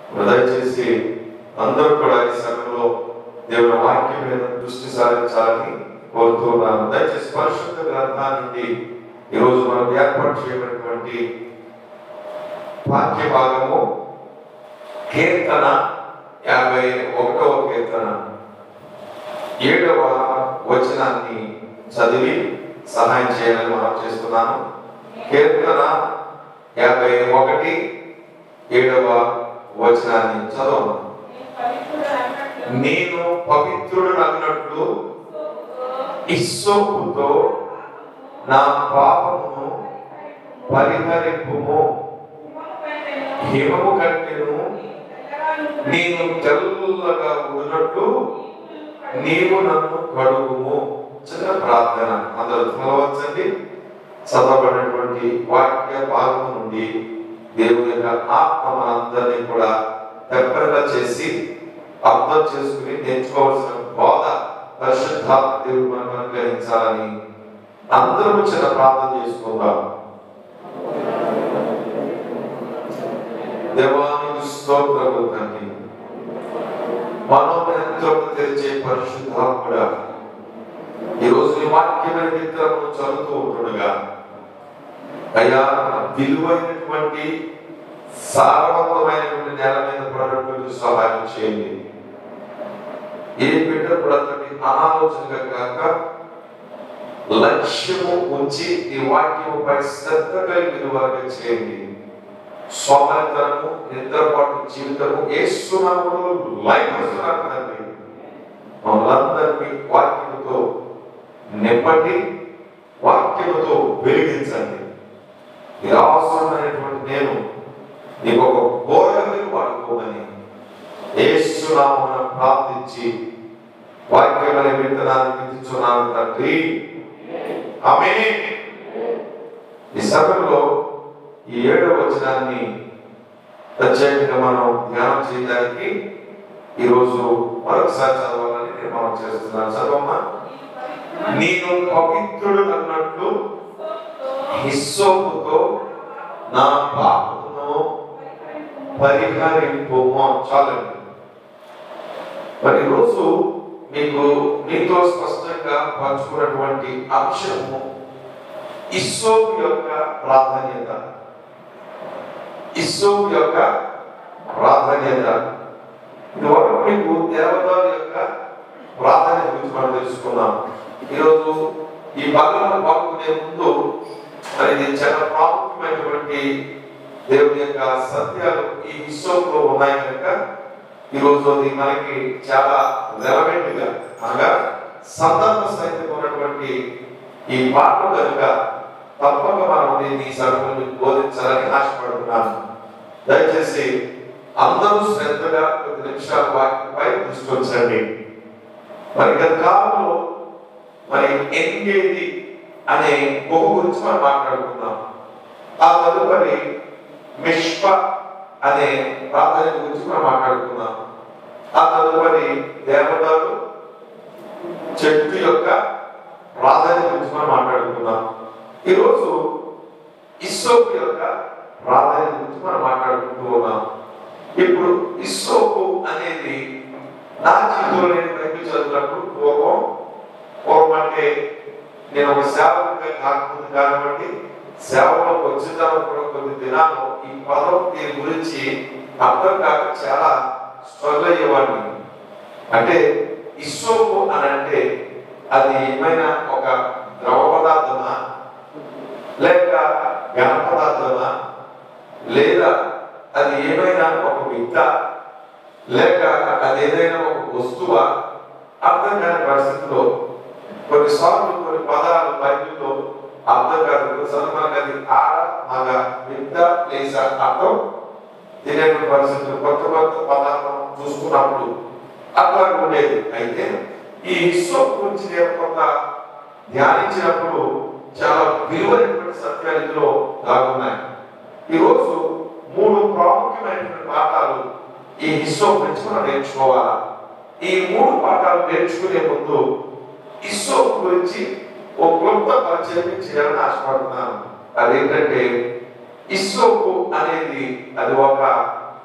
దయచేసి అందరూ కూడా ఈ సమయంలో దేవుని వాక్యం మీద దృష్టి సారించాలని కోరుతున్నాను దయచేసి పరిశుద్ధ గ్రంథాల నుండి ఈరోజు మనం ఏర్పాటు చేయబడినటువంటి వాక్య భాగము కీర్తన యాభై ఒకటవ కీర్తన ఏడవ వచనాన్ని చదివి సహాయం చేయాలని మనం చేస్తున్నాను కీర్తన యాభై ఒకటి ఏడవ వచనాన్ని చదవను నేను పవిత్రుడు అన్నట్లు ఇస్సోపుతో నా పాపమును పరిహరింపుము హిమము కంటేను నేను తెల్లగా ఉన్నట్టు నీవు నన్ను కడుగుము చిన్న ప్రార్థన అందరూ చదవచ్చండి చదవబడినటువంటి వాక్య భాగం నుండి దేవుని యొక్క ఆత్మ మనందరినీ కూడా తెప్పగా చేసి అర్థం చేసుకుని నేర్చుకోవాల్సిన బోధ పరిశుద్ధాత్మ దేవుడు మనకు అనుగ్రహించాలని అందరూ చిన్న ప్రార్థన చేసుకుందాం దేవానికి స్తోత్రము తండ్రి మనోనేత్రము తెరిచే పరిశుద్ధాత్ముడా ఈరోజు ఈ వాక్యమైన మిత్రము చదువుతూ ఉంటుండగా అయ్యా విలువైనటువంటి సారవంతమైనటువంటి నేల మీద పడినటువంటి సహాయం చేయండి ఏ బిడ్డ కూడా అతని అనాలోచనగా కాక లక్ష్యము ఉంచి ఈ వాక్యముపై శ్రద్ధ కలిగి విలువగా చేయండి సోమరితనము నిద్రపాటు జీవితము ఏసునామములో లైఫ్ తండ్రి మమ్మల్ందరినీ వాక్యముతో నింపండి వాక్యముతో వెలిగించండి నిరాశమైనటువంటి నేను నీకు ఒక బోధకుని వాడుకోమని ఏసునామమున ప్రార్థించి వాక్యమనే విత్తనాన్ని విధించున్నాను తండ్రి ఆమె ఈ సమయంలో ఈ ఏడవ వచనాన్ని ప్రత్యేకంగా మనం ధ్యానం చేయడానికి ఈరోజు మరొకసారి చదవాలని నేను మనం చేస్తున్నాను చదవమ్మా నేను పవిత్రుడు అన్నట్లు హిస్సోపుతో నా పాపమును పరిహరింపుము చాలండి మరి రోజు మీకు మీతో స్పష్టంగా పంచుకున్నటువంటి అంశము ఇస్సోపు యొక్క ప్రాధాన్యత ఇస్సోపు యొక్క ప్రాధాన్యత ఇదివరకు మీకు దేవతల యొక్క ప్రాధాన్యత గురించి మనం తెలుసుకున్నాం ఈరోజు ఈ భాగంలో పాల్గొనే ముందు మరి ఇది చాలా ప్రాముఖ్యమైనటువంటి దేవుని యొక్క సత్యాలు ఈ విశ్వంలో ఉన్నాయి కనుక ఈరోజు అది మనకి చాలా రెలవెంట్ గా అనగా సందర్భ సహితం ఉన్నటువంటి ఈ పాట కనుక తప్పక మనం దీన్ని ఈ సమయంలో బోధించాలని ఆశపడుతున్నాను దయచేసి అందరూ శ్రద్ధగా కొద్ది నిమిషాల వాక్యంపై దృష్టి ఉంచండి మరి గత కాలంలో మరి ఎంగేది అనే బొమ్మ గురించి మనం మాట్లాడుకున్నాం ఆ తదుపరి మిష్ప అనే ప్రాధాన్యత గురించి మనం మాట్లాడుకున్నాం ఆ తదుపరి దేవతలు చెట్టు యొక్క ప్రాధాన్యత గురించి మనం మాట్లాడుకున్నాం ఈరోజు ఇస్సోపు యొక్క ప్రాధాన్యత గురించి మనం మాట్లాడుకుంటూ ఉన్నాం ఇప్పుడు ఇస్సోపు అనేది నా జీవితంలో నేను బైబిల్ చదువుతున్నప్పుడు పూర్వం పూర్వం అంటే నేను ఒక సేవకుడిగా కాకముందు కానివ్వండి సేవలోకి వచ్చిన తర్వాత కూడా కొన్ని దినాలు ఈ పదం దీని గురించి అర్థం కాక చాలా స్ట్రగుల్ అయ్యేవాడిని అంటే ఇస్సోపు అని అంటే అది ఏమైనా ఒక ద్రవ పదార్థమా లేక ఘన పదార్థమా లేదా అది ఏమైనా ఒక విద్య లేక అది ఏదైనా ఒక వస్తువా అర్థం కాని పరిస్థితిలో కొన్నిసార్లు కొన్ని పదాలు బైబిల్లో అర్థం కాదు కొన్నిసార్లు మనకు అది ఆడ మగ విద్య లేస అర్థం తెలియని పరిస్థితులు కొత్త కొత్త పదాలను చూసుకున్నప్పుడు అట్లా ఉండేది అయితే ఈ హిస్సోప్ గురించి నేను కొంత ధ్యానించినప్పుడు చాలా విలువైనటువంటి సత్యాలు ఇందులో దాగున్నాయి ఈరోజు మూడు ప్రాముఖ్యమైనటువంటి పాఠాలు ఈ హిస్సోప్ నుంచి మనం నేర్చుకోవాలా ఈ మూడు పాఠాలు నేర్చుకునే ముందు ఇస్సోప్ గురించి ఒక క్లుప్త పరిచయం చేయాలని ఆశపడుతున్నాను అదేంటంటే ఇస్సోపు అనేది అది ఒక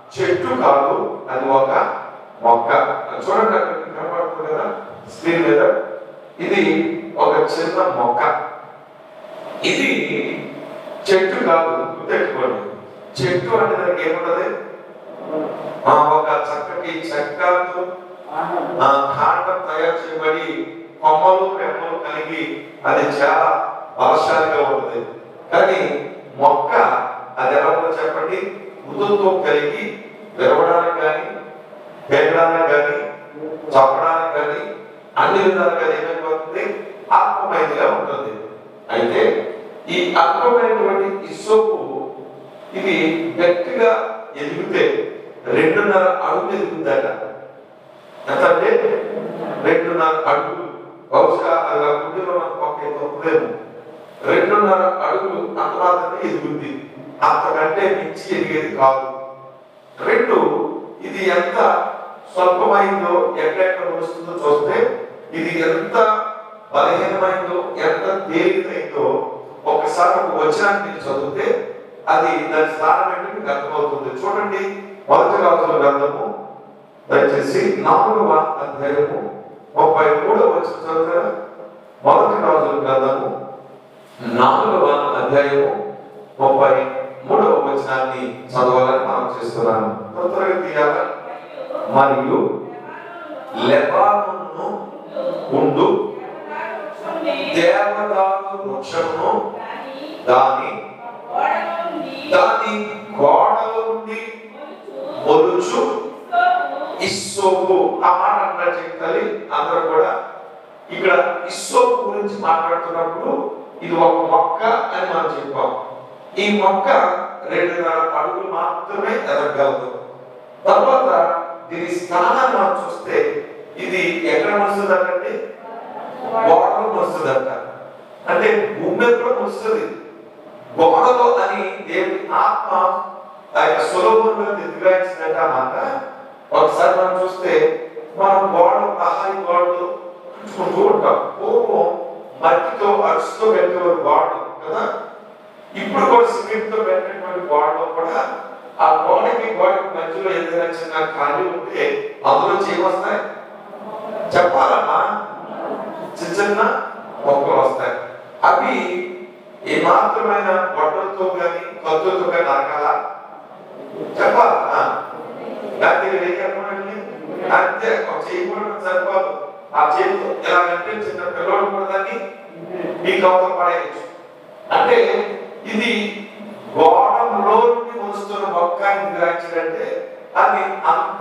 చెట్టు కాదు అది ఒక మొక్క చూడండి అక్కడ మీకు కనపడుతుంది కదా స్క్రీన్ మీద ఇది ఒక చిన్న మొక్క ఇది చెట్టు కాదు గుర్తెట్టుకోండి చెట్టు అంటే దానికి ఏముంటది ఆ, ఒక చక్కటి చెక్కతో ఆ, కాండం తయారు చేయబడి కొమ్మలు రెమ్మలు కలిగి అది చాలా బలశాలిగా ఉంటుంది కానీ మొక్క అది ఎలా ఉందో చెప్పండి మృదుత్వం కలిగి విరవడానికి కానీ పెరగడానికి కానీ చప్పడానికి కానీ అన్ని విధాలుగా ఏమైపోతుంది ఆత్మమైనదిగా ఉంటుంది అయితే ఈ అల్పమైనటువంటి ఇసోపు ఇది గట్టిగా ఎదిగితే రెండున్నర అడుగులు ఎదుగుతుందట ఎంత అంటే రెండున్నర అడుగులు బహుశా అలా గుడ్డిలో మనకు ఒక తప్పులేము రెండున్నర అడుగులు అంత మాత్రమే ఎదుగుద్ది అంతకంటే మించి ఎదిగేది కాదు రెండు ఇది ఎంత స్వల్పమైందో ఎక్కడెక్కడ వస్తుందో చూస్తే ఇది ఎంత బలహీనమైందో ఎంత తేలికైందో ఒకసారి ఒక వచనాన్ని మీరు చదివితే అది దాని స్థానం ఏంటో మీకు అర్థమవుతుంది చూడండి మొదటి రాజుల గ్రంథము దయచేసి నాలుగవ అధ్యాయము ముప్పై మూడవ వచనం చదువుతారా మొదటి రాజుల గ్రంథము నాలుగవ అధ్యాయము ముప్పై మూడవ వచనాన్ని చదవాలని మనం చేస్తున్నాను త్వరగా తీయాలా మరియు లెబానోను ఉండు దేవదారు వృక్షమును దాని దాని గోడల నుండి మొలుచు ఇస్సోపు ఆ మాట అన్నా చెప్తాలి అందరూ కూడా ఇక్కడ ఇస్సోపు గురించి మాట్లాడుతున్నప్పుడు ఇది ఒక మొక్క అని మనం చెప్పాం ఈ మొక్క రెండున్నర అడుగులు మాత్రమే ఎదగలదు తర్వాత దీని స్థానాన్ని మనం చూస్తే ఇది ఎక్కడ వస్తుందంటే గోడలో వస్తుందంట అంటే భూమి మీద కూడా వస్తుంది గోడలో అని దేవుని ఆత్మ ఆ యొక్క సులభంగా దిద్దుగాయించినట్టు అన్నమాట ఒకసారి మనం చూస్తే మనం గోడ ప్రహారీ గోడలు చూస్తూ ఉంటాం పూర్వం మట్టితో అడుచుతో పెట్టేవారు గోడలు కదా ఇప్పుడు కూడా సిమెంట్ తో పెట్టినటువంటి గోడలో కూడా ఆ గోడకి గోడకి మధ్యలో ఏదైనా చిన్న ఖాళీ ఉంటే అందులో చేయవస్తాయి చెప్పాలమ్మా చిన్న చిన్న మొక్కలు వస్తాయి అవి ఏమాత్రమైన గొడ్డలతో కానీ కత్తులతో కానీ నరకాలా చెప్పాలా లేకపోతే ఏం చెప్పమండి అంతే ఒక చేయకూడదు సరిపోదు ఆ చేతితో ఎలాగంటే చిన్న పిల్లలు కూడా దాన్ని మీకు అవతల పడేయచ్చు అంటే ఇది గోడంలో నుండి వస్తున్న మొక్కాన్ని గ్రహించాలంటే అది అంత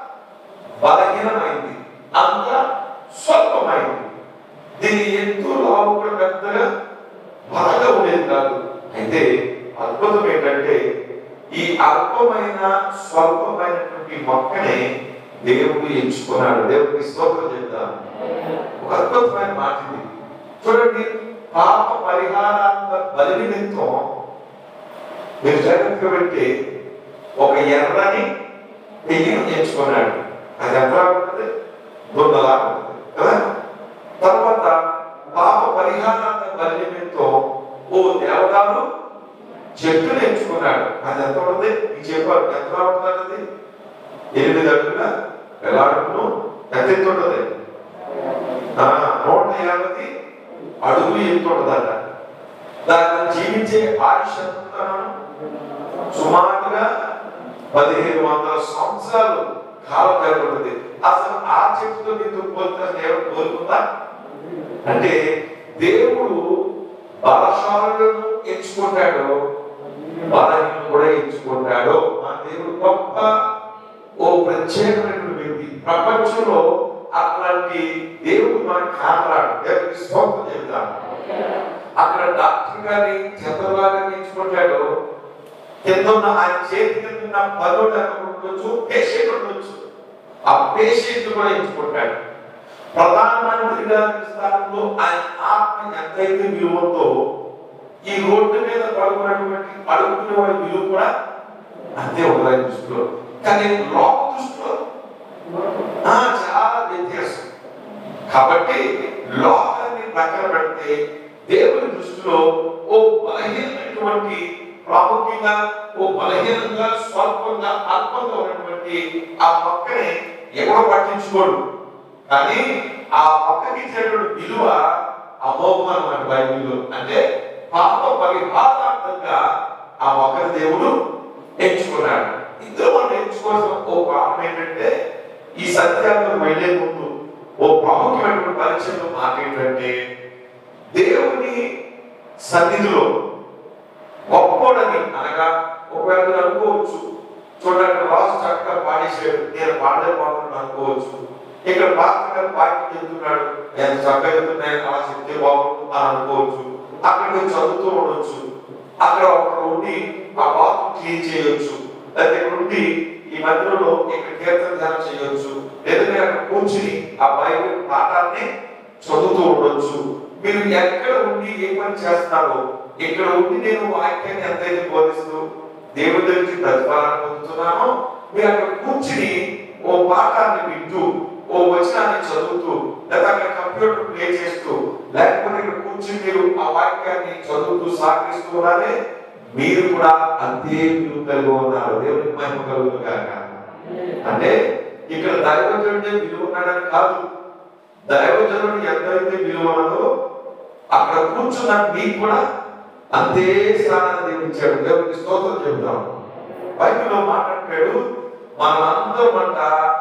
బలహీనమైంది అంత స్వల్పమైంది దీని ఎత్తు లావు కూడా పెద్దగా బలంగా ఉండేది కాదు అయితే అద్భుతం ఏంటంటే ఈ అల్పమైన స్వల్పమైనటువంటి మొక్కనే దేవుడు ఎంచుకున్నాడు దేవుడికి స్తోత్రం చెప్తాను ఒక అద్భుతమైన మాట ఇది చూడండి పాప పరిహారాంత బలి నిమిత్తం మీరు జాగ్రత్తగా పెట్టి ఒక ఎర్రని పెయ్యిని ఎంచుకున్నాడు అది ఎంత ఉంటుంది దొండలా ఉంటుంది కదా తర్వాత పాప పరిహారాంత బలి నిమిత్తం ఓ దేవదాలు చెట్టును ఎంచుకున్నాడు అది ఎంత ఉంటుంది ఈ చెప్పారు ఎంత ఉంటుంది ఎనిమిది అడుగుల వెలాడును ఎంత ఎత్తు ఉంటుంది ఆ, నూట యాభై అడుగులు ఎత్తు ఉంటుందట దాన్ని జీవించే ఆయుష్ ఎంత సుమారుగా పదిహేను వందల సంవత్సరాలు కాలం కనబడుతుంది అసలు ఆ చెట్టుతో నీతో పోలుతాను దేవుడు కోరుకుందా అంటే దేవుడు బలశాలను ఎంచుకుంటాడు బలహీనను కూడా ఎంచుకుంటాడు మా దేవుడు గొప్ప ఓ ప్రత్యేకమైనటువంటి వ్యక్తి ప్రపంచంలో అట్లాంటి దేవుడు మనకు కానరాడు దేవుడికి స్తోత్రం చెబుతాను అక్కడ డాక్టర్ గారి చంద్రబాబు ఎంచుకుంటాడు కింద ఉన్న ఆయన చేతి కింద ఉన్న పదోడు ఉండొచ్చు పేషెంట్ ఉండొచ్చు ఆ పేషెంట్ కూడా ఎంచుకుంటాడు ప్రధానమంత్రి గారి స్థానంలో ఆయన ఆత్మ ఎంతైతే విలువతో ఈ రోడ్డు మీద పడుకున్నటువంటి అడుగుతున్న వాడి విలువ కూడా అంతే ఉంటుంది ఆయన దృష్టిలో కానీ లోక దృష్టిలో ఆ, చాలా వ్యత్యాసం కాబట్టి లోకాన్ని పక్కన పెడితే దేవుని దృష్టిలో ఓ బలహీనమైనటువంటి ప్రాముఖ్యంగా ఓ బలహీనంగా స్వల్పంగా అల్పంగా ఉన్నటువంటి ఆ మొక్కని ఎవరు పట్టించుకోడు కానీ ఆ మొక్కకి ఇచ్చినటువంటి విలువ అమోఘం అన్నమాట బైబిల్లో అంటే పాప పరిహారార్థంగా ఆ మొక్కని దేవుడు ఎంచుకున్నాడు ఇందులో మనం ఎంచుకోవాల్సిన ఓ పాపం ఏంటంటే ఈ సత్యాలను వెళ్ళే ముందు ఓ ప్రాముఖ్యమైనటువంటి పరిచయం మాట ఏంటంటే దేవుని సన్నిధిలో గొప్పోడని అనగా ఒకవేళ మీరు అనుకోవచ్చు చూడండి రాజు చక్కగా పాడేసాడు నేను పాడలేకపోతున్నాను అనుకోవచ్చు ఇక్కడ పాస్టర్ గారు పార్టీ చెప్తున్నాడు నేను చక్కగా చెప్తున్నాను అలా చెప్తే బాగుంటుంది అని అనుకోవచ్చు అక్కడ మీరు చదువుతూ ఉండొచ్చు అక్కడ ఒకరు ఉండి ఆ బాతు క్లీన్ చేయొచ్చు లేదా ఇక్కడ ఉండి ఈ మధ్యలో ఇక్కడ కీర్తన ధ్యానం చేయొచ్చు లేదా మీరు అక్కడ కూర్చుని ఆ బైబిల్ పాఠాన్ని చదువుతూ ఉండొచ్చు మీరు ఎక్కడ ఉండి ఏ పని చేస్తారో ఇక్కడ ఉండి నేను వాక్యాన్ని ఎంతైతే బోధిస్తూ దేవుడి దగ్గర ప్రతిఫలాన్ని పొందుతున్నానో మీరు అక్కడ కూర్చుని ఓ పాఠాన్ని వింటూ ఓ వచనాన్ని చదువుతూ లేదా అక్కడ కంప్యూటర్ ప్లే చేస్తూ లేకపోతే ఇక్కడ కూర్చుని మీరు ఆ వాక్యాన్ని చదువుతూ సహకరిస్తూ ఉన్నారే మీరు కూడా అంతే విలువ కలిగి ఉన్నారు దేవునికి మహిమ కలుగును కాక అంటే ఇక్కడ దైవజనుడే విలువ ఉన్నాడని కాదు దైవజనుడు ఎంతైతే విలువ ఉన్నదో అక్కడ కూర్చున్న మీకు కూడా అంతే స్థానాన్ని దేవుడు ఇచ్చాడు దేవుడికి స్తోత్రం చెబుతాం బైబిల్లో మాట్లాడాడు మనమందరం అంట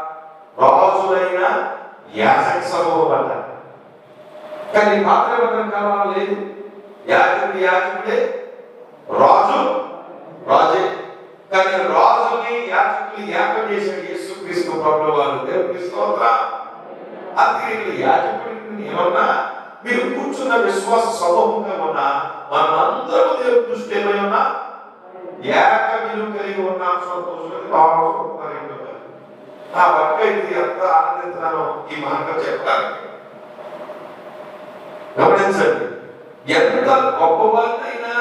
రాజులైన యాజక సమూహం అంట కానీ పాత్ర పత్రం కాలంలో లేదు యాజకుడు యాజకుడే రాజు రాజే కానీ రాజుని యాజకులు యాగం చేశాడు యేసు క్రీస్తు ప్రభువు వారు దేవుడికి స్తోత్రం అది యాజకుడిని ఏమన్నా మీరు కూర్చున్న విశ్వాస సమూహంగా ఉన్నా మనం అందరూ దేవుడి దృష్టి ఏమై ఉన్నా ఏక విలువ కలిగి ఉన్నాం సంతోషం బాగుంటున్నారు ఆ వర్క్ అయితే ఎంత ఆనందిస్తున్నానో ఈ మాటలు చెప్పడానికి గమనించండి ఎంత గొప్పవారినైనా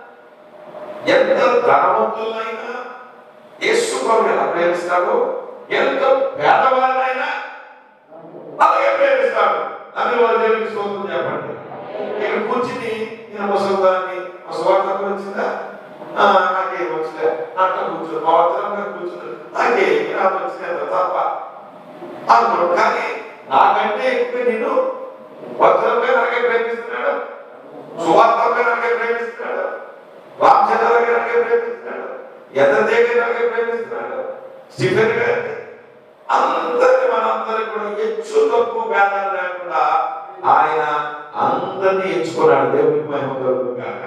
ఎంత ధనవంతులైనా యేసు ప్రభు ఎలా ప్రేమిస్తాడో ఎంత పేదవారినైనా అలాగే ప్రేమిస్తాడు అని వారు దేవునికి స్తోత్రం చెప్పండి ఇక్కడ కూర్చుని నేను ముసలిదాన్ని ముసలివార్త వచ్చిందా ఆ, నాకేం వచ్చిందా అట్లా కూర్చొని మా వద్దరంగా కూర్చుని నాకేం నాకు వచ్చిందా తప్ప అనుకోడు కానీ నాకంటే ఎక్కువ నేను వజ్రంగా నాకే ప్రేమిస్తున్నాడు సువార్తంగా నాకే ప్రేమిస్తున్నాడు రామచంద్రగా నాకే ప్రేమిస్తున్నాడు ఎద్దదేగా నాకే ప్రేమిస్తున్నాడు స్టీఫెన్ గారిని అందరిని మనందరి కూడా హెచ్చు తక్కువ భేదాలు లేకుండా ఆయన అందరినీ ఎంచుకున్నాడు దేవునికి మహిమ కలుగును గాక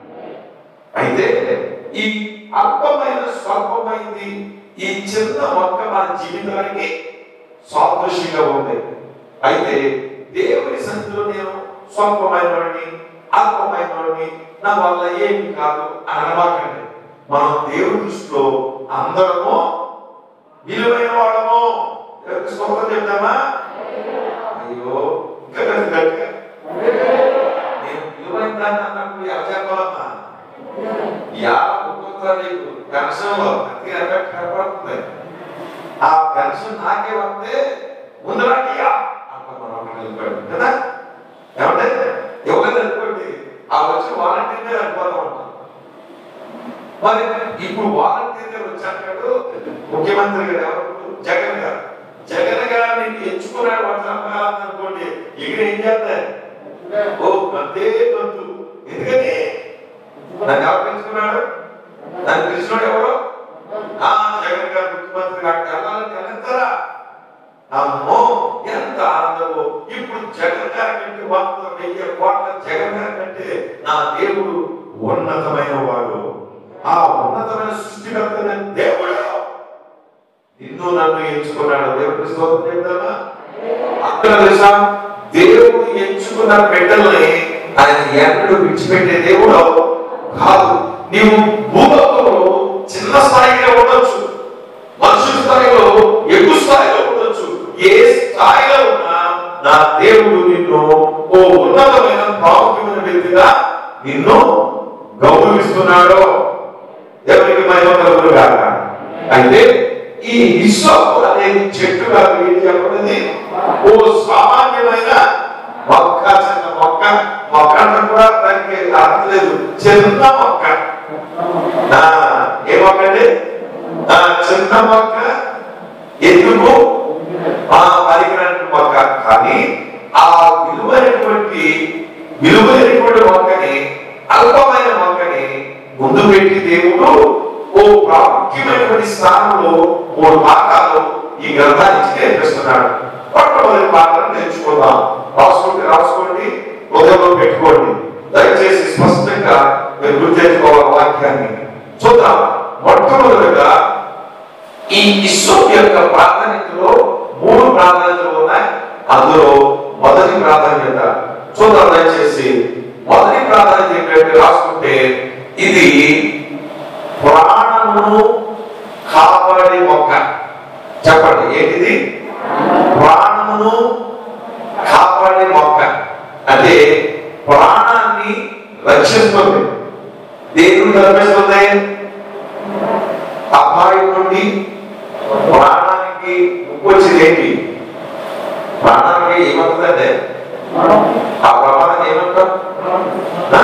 అయితే ఈ అల్పమైన స్వల్పమైంది ఈ చిన్న మొక్క మన జీవితానికి సాదృశ్యంగా ఉంది అయితే దేవుని సన్నిధిలో నేను స్వల్పమైన వాడిని అల్పమైన వాడిని నా వల్ల ఏమి కాదు అని అనమాకండి మనం దేవుని దృష్టిలో అందరము విలువైన వాళ్ళము ఎవరికి స్తోత్రం చెప్తామా అయ్యో ఇంకా గట్టి గట్టిగా నేను విలువైన దాన్ని అన్నప్పుడు ఎలా చెప్పాలమ్మా యా ఒక్కొక్క నీకు పెన్షన్లో అతి ఎఫెక్ట్ కనపడుతుంది ఆ పెన్షన్ నాకే వస్తే ముందరాకి యా అట్లా మనం ఒకటి వెళ్ళిపోయాడు కదా ఏమంటే ఎవరైనా అనుకోండి ఆ వచ్చి వాలంటీర్నే వెళ్ళిపోతాం అంటాం మరి ఇప్పుడు వాలంటీర్ గారు వచ్చాడు ముఖ్యమంత్రి గారు ఎవరు జగన్ గారు జగన్ గారిని ఎంచుకున్నాడు వంటలు అనుకోండి ఇక్కడ ఏం చేస్తారు ఓ అంతే గొంతు ఎందుకని నన్ను ఎవరు పెంచుకున్నాడు నన్ను పిలిచినాడు ఎవరు ఆ జగన్ గారు ముఖ్యమంత్రి గారు వెళ్ళాలని వెళ్ళిస్తారా అమ్మో ఎంత ఆనందమో ఇప్పుడు జగన్ గారి కంటే వంద వెయ్యి కోట్ల జగన్ గారి కంటే నా దేవుడు ఉన్నతమైన వాడు ఆ ఉన్నతమైన సృష్టికర్త దేవుడు నిన్ను నన్ను ఎంచుకున్నాడు దేవుడికి స్తోత్రం చెప్తామా అక్కడ తెలుసా దేవుడు ఎంచుకున్న బిడ్డల్ని ఆయన ఎన్నడూ విడిచిపెట్టే దేవుడు కాదు నీవు భూలోకంలో చిన్న స్థాయిలో ఉండొచ్చు మనుషుల స్థాయిలో ఎక్కువ స్థాయిలో ఉండొచ్చు ఏ స్థాయిలో ఉన్నా నా దేవుడు నిన్ను ఓ ఉన్నతమైన ప్రాముఖ్యమైన వ్యక్తిగా నిన్ను గౌరవిస్తున్నాడు దేవునికి మహిమ కలుగును గాక అయితే ఈ ఇసోపు అనేది చెట్టు కాదు ఏం చెప్పబడింది ఓ సామాన్యమైన మొక్క చిన్న మొక్క మొక్క అంటే కూడా దానికి అర్థం లేదు చిన్న మొక్క చిన్న మొక్క ఎందుకు ఆ పనికిరాని మొక్క కానీ ఆ విలువైనటువంటి విలువైనటువంటి మొక్కని అల్పమైన మొక్కని ముందు పెట్టి దేవుడు ఓ ప్రాముఖ్యమైనటువంటి స్థానంలో మూడు పాఠాలు ఈ గ్రంథాన్ని ఇచ్చి నేర్పిస్తున్నాడు మొట్టమొదటి పాఠాలను నేర్చుకుందాం రాసుకోండి రాసుకోండి హృదయంలో పెట్టుకోండి దయచేసి స్పష్టంగా మీరు గుర్తెట్టుకోవాలి వాక్యాన్ని చూద్దాం మొట్టమొదటిగా ఈ ఇస్సోప్ యొక్క ప్రాధాన్యతలో మూడు ప్రాధాన్యతలు ఉన్నాయి అందులో మొదటి ప్రాధాన్యత చూద్దాం దయచేసి మొదటి ప్రాధాన్యత ఏంటంటే రాసుకుంటే ఇది ప్రాణమును కాపాడే మొక్క చెప్పండి ఏంటిది ప్రాణమును కాపాడే మొక్క అంటే ప్రాణాన్ని రక్షిస్తుంది దేని నుండి రక్షిస్తుంది అపాయం నుండి ప్రాణానికి ముప్పు వచ్చేది ఏంటి ప్రాణానికి ఏమవుతుందంటే ఆ ప్రమాదం ఏమంటాం ఆ?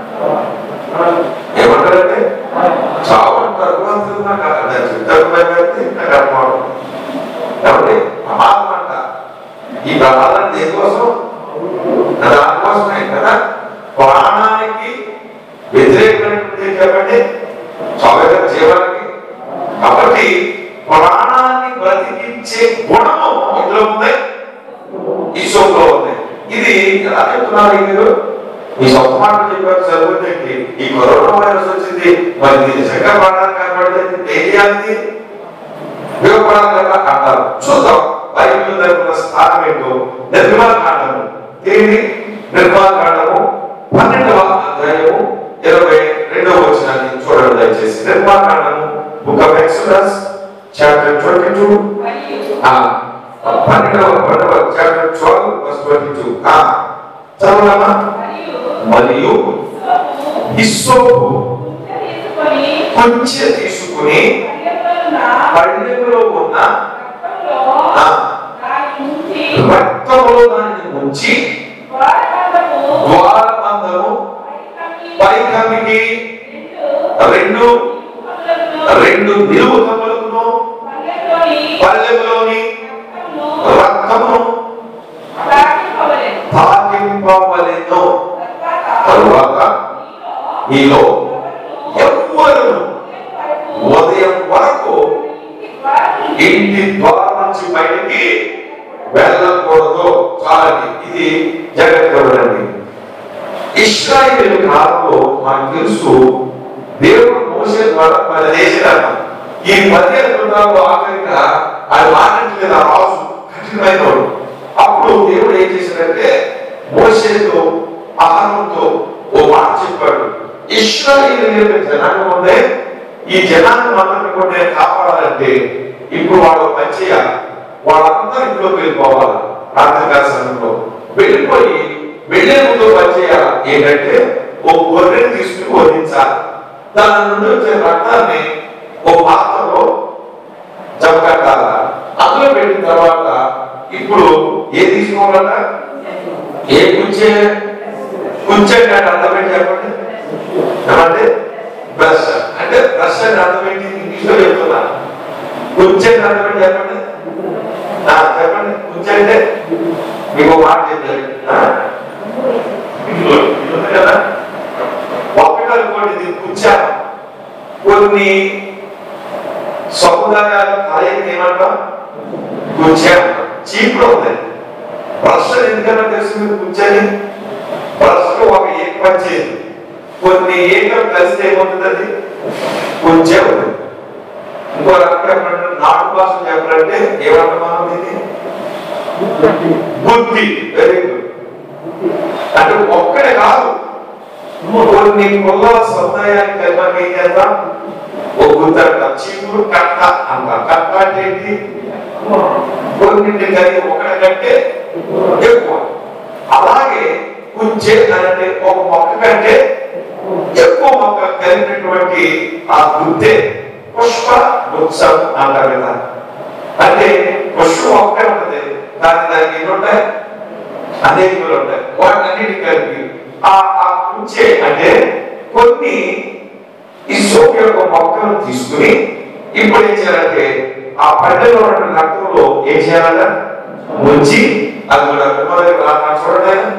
ఏమంటారంటే చావు అంటారు అంటుంది నాకు అర్థం కాదు. చెప్తారు భయం అయితే నాకు అర్థం అవుతుంది కాబట్టి ప్రమాదం అంట ఈ ప్రమాదం దేనికోసం దానికోసమే కదా ప్రాణానికి వ్యతిరేకమైనటువంటి చెప్పండి స్వాగత జీవానికి కాబట్టి ప్రాణాన్ని బ్రతికించే గుణము ఇందులో ఉంది ఈ సోపులో ఉంది ఇది ఎలా చెప్తున్నారు ఈ మీరు మీ సొంత మాటలు చెప్పారు సరిపోతుంది ఈ కరోనా వైరస్ వచ్చింది మరి ఇది నిజంగా ప్రాణాన్ని కాపాడితే ఏం చేయాలి ఉపయోగపడాలి కదా అంటారు చూద్దాం బైబిల్ దగ్గర స్థానం ఏంటో నిర్మాణ కాండము ఏంటి నిర్మాణ కాండము పన్నెండవ అధ్యాయము ఇరవై రెండవ వచనాన్ని చూడండి దయచేసి నిర్మాణ కాండము book of Exodus chapter twenty two పన్నెండవ పన్నెండవ chapter twelve verse twenty two చదవమ్మా మరియు హిస్సోపు కొంచెం తీసుకుని పళ్ళెములో ఉన్న ఆ, రక్తములో దానిని ముంచి ద్వారబంధము పైకమ్మికి రెండు రెండు నిలువు కమ్మలకును పల్లెములోని రక్తమును తాకింపవలెను తరువాత మీలో ఎవ్వరు ఉదయం వరకు ఇంటి ద్వారం నుంచి బయటికి వెళ్ళకూడదు చాలండి ఇది జాగ్రత్తగా ఇస్రాయేల్ కాలంలో మనకు తెలుసు దేవుడు మోసే ద్వారా మన దేశాన్ని ఈ మధ్య యుద్ధాల్లో ఆఖరిగా ఆయన మాట్లాడలేదు ఆ రాజు కఠినమైన వాడు అప్పుడు దేవుడు ఏం చేశాడంటే మోసేతో ఆహారంతో ఓ మాట చెప్పాడు ఇస్రాయేల్ జనాంగం ఉందే ఈ జనాన్ని మాత్రం కూడా నేను కాపాడాలంటే ఇప్పుడు వాళ్ళు పని చేయాలి వాళ్ళందరూ ఇంట్లోకి వెళ్ళిపోవాలి రాత్రికాల సమయంలో వెళ్ళిపోయి వెళ్ళే ముందు పని చేయాలి ఏంటంటే ఓ గొర్రెని తీసుకుని వధించాలి దాని నుండి వచ్చే రక్తాన్ని ఓ పాత్రలో జమకట్టాల అందులో పెట్టిన తర్వాత ఇప్పుడు ఏ తీసుకోవాలట ఏ కుంచే కుంచే అంటే అర్థం ఏంటి చెప్పండి ఏమంటే బ్రష్ అంటే బ్రష్ అంటే అర్థం ఏంటి ఇంగ్లీష్ లో చెప్తున్నా కుంచే అంటే అర్థం ఏంటి చెప్పండి ఆ, చెప్పండి కుంచే అంటే మీకు ఒక మాట చెప్పారు ఆ? ఇల్లు, ఇల్లు ఉంది కదా ఒకటి అనుకోండి ఇది కుంచా కొన్ని సముదాయాలు ఖాళీకి ఏమంటాం కుంచా అంటాం చీపులో ఉంది బ్రష్ ఎందుకన్నా తెలుసు మీకు కుంచని బ్రష్ ఒక ఏక పని చేయదు కొన్ని ఏకం కలిస్తే ఏమవుతుంది కుంచే ఉంది ఇంకో రకం చెప్పాలంటే నాటు భాష చెప్పాలంటే ఏమంటాం మనం ఇది బుద్ధి వెరీ గుడ్ అంటే ఒక్కడే కాదు కొన్ని కుల సముదాయానికి కలిపి ఏం చేద్దాం ఓ గుర్త చీపురు కట్ట అంటాం కట్ట అంటే ఏంటి కొన్నింటి కలిగి ఒకటి కంటే ఎక్కువ అలాగే కుంచే అంటే ఒక మొక్క కంటే ఎక్కువ మొక్క కలిగినటువంటి ఆ గుర్తే పుష్ప వృక్షం అంటారు కదా అంటే పుష్పం ఒక్కటే ఉంటుంది దాని దానికి ఎన్ని ఉంటాయి అనేకములు ఉంటాయి వాటన్నిటి కలిపి ఆ ఆ కుంచే అంటే కొన్ని ఈ సోపు యొక్క మొక్కను తీసుకుని ఇప్పుడు ఏం చేయాలంటే ఆ పల్లెలో ఉన్న రక్తంలో ఏం చేయాలంట ముంచి అది కూడా కుమార్ దగ్గర రాత్రి చూడండి ఆయన.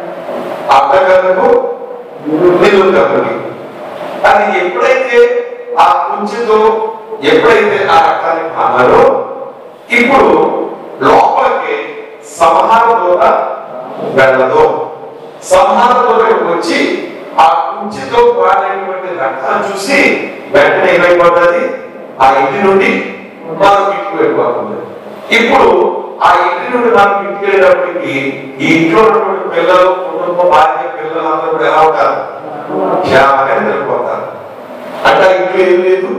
అడ్డగలకు నిలువు కథకి అది ఎప్పుడైతే ఆ కుంచితో ఎప్పుడైతే ఆ రక్తాన్ని అన్నారో ఇప్పుడు లోపలికి సంహార దూత వెళ్ళదు సంహార దూత వచ్చి ఆ కుంచితో పాడేటువంటి రక్తాన్ని చూసి వెంటనే ఏమైపోతుంది ఆ ఇంటి నుండి మరొక ఇంటికి వెళ్ళిపోతుంది ఇప్పుడు ఆ ఇంటి నుండి మనం ఇంటికి వెళ్ళేటప్పటికి ఈ ఇంట్లో ఉన్నటువంటి పిల్లలు కుటుంబం భార్య పిల్లలు అందరూ కూడా ఎలా ఉంటారు క్షేమంగా నిద్రపోతారు అంటే ఆ ఇంట్లో ఏం లేదు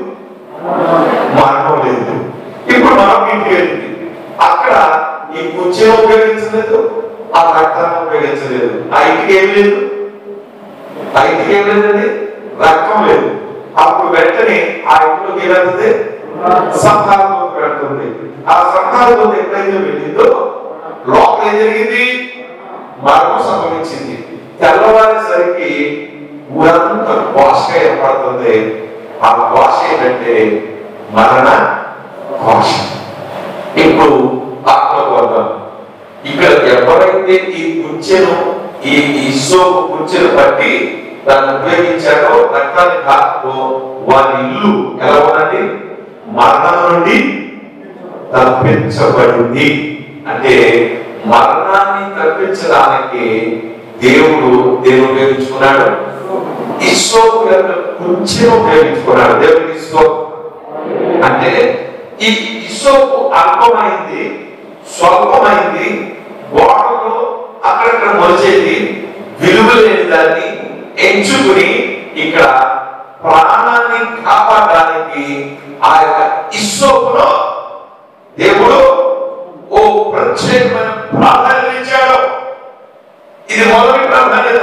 మరణం లేదు ఇప్పుడు మనం ఇంటికి వెళ్ళింది అక్కడ ఈ కుర్చీని ఉపయోగించలేదు ఆ రక్తాన్ని ఉపయోగించలేదు ఆ ఇంటికి ఏం లేదు ఆ ఇంటికి ఏం లేదండి రక్తం లేదు అప్పుడు వెంటనే ఆ ఇంట్లోకి ఏమవుతుంది సంహారంలోకి వెళ్తుంది ఆ సంహారంలోకి ఎప్పుడైతే వెళ్ళిందో లోపల ఏం జరిగింది మరణం సంభవించింది తెల్లవారేసరికి ఊరంతా ఘోష ఏర్పడుతుంది ఆ ఘోష ఏంటంటే మరణ ఘోష ఇప్పుడు ఆత్మకు వద్దాం ఇక్కడ ఎవరైతే ఈ కుర్చెను ఈ ఇసోపు కుర్చెను బట్టి దాన్ని ఉపయోగించాడో రక్తాన్ని కాకపో వారి ఇల్లు ఎలా ఉన్నది మరణం నుండి తప్పించబడింది అంటే మరణాన్ని తప్పించడానికి దేవుడు దేవుడు ఉపయోగించుకున్నాడు ఇసోపు యొక్క కుర్చెను ఉపయోగించుకున్నాడు దేవుడికి ఇసోపు అంటే ఈ ఇసోపు అల్పమైంది స్వల్పమైంది గోడలో అక్కడక్కడ మొలిచేది విలువ లేని దాన్ని ఎంచుకుని ఇక్కడ ప్రాణాన్ని కాపాడడానికి ఆ యొక్క ఇసోపులో దేవుడు ఓ ప్రత్యేకమైన ప్రాధాన్యత ఇచ్చాడు ఇది మొదటి ప్రాధాన్యత